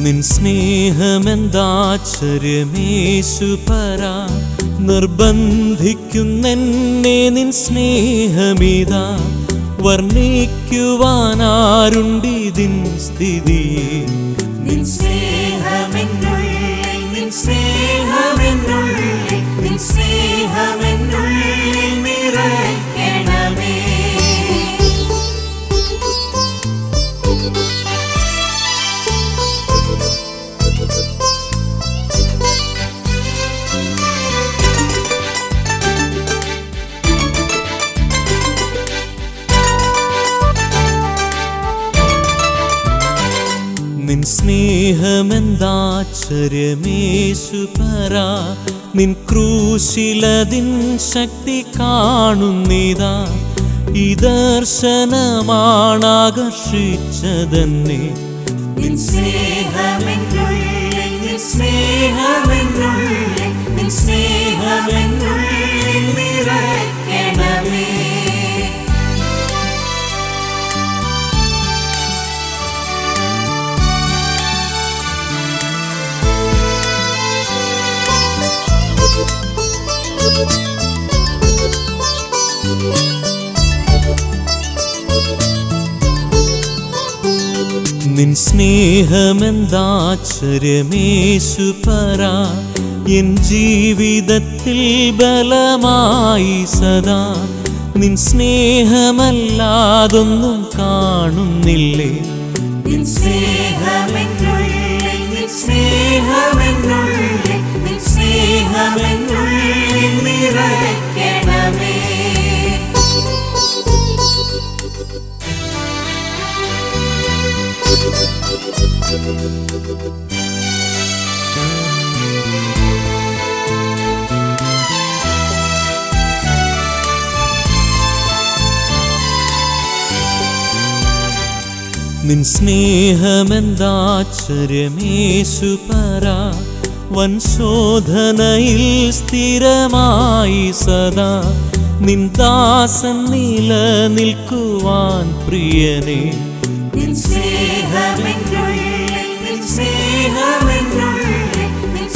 നിൻ സ്നേഹമെന്താശ്ചര്യമേശു പര നിർബന്ധിക്കുന്നെന്നെ നിൻ സ്നേഹമിതാ വർണ്ണിക്കുവാനാരുണ്ടിതിൻ സ്ഥിതിയെ നിൻ സ്നേഹമെന്നുള്ളിൽ നിൻ സ്നേഹമെന്നുള്ളിൽ നിൻ സ്നേഹമെന്നുള്ളിൽ നിറയ്ക്കണമേ നിൻ സ്നേഹമെന്താശ്ചര്യമേശു പര നിൻ ക്രൂശിലതിൻ ശക്തി കാണുന്നിതാ ഈ ദർശനമാണാകർഷിച്ചതെന്നെ നിൻ സ്നേഹമെന്നുള്ളിൽ നിൻ സ്നേഹമെന്നുള്ളിൽ നിൻ സ്നേഹമെന്നുള്ളിൽ നിറയ്ക്കണമേ നിൻ സ്നേഹമെന്താശ്ചര്യമേശു പര എൻ ജീവിതത്തിൽ ബലമായി സദാ നിൻ സ്നേഹമല്ലാതൊന്നും കാണുന്നില്ലേ നിൻ സ്നേഹമെന്നുള്ളിൽ നിൻ സ്നേഹമെന്നുള്ളിൽ നിൻ സ്നേഹമെന്നുള്ളിൽ നിറയ്ക്കണമേ നിൻ സ്നേഹമെന്താശ്ചര്യമേശു പര വൻശോധനയിൽ സ്ഥിരമായി സദാ നിൻ ദാസൻ നിലനിൽക്കുവാൻ പ്രിയനേ നിൻ സ്നേഹമെന്നുള്ളിൽ നിൻ സ്നേഹമെന്നുള്ളിൽ നിൻ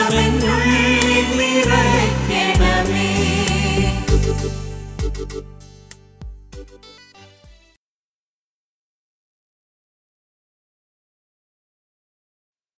സ്നേഹമെന്നുള്ളിൽ നിറയ്ക്കണമേ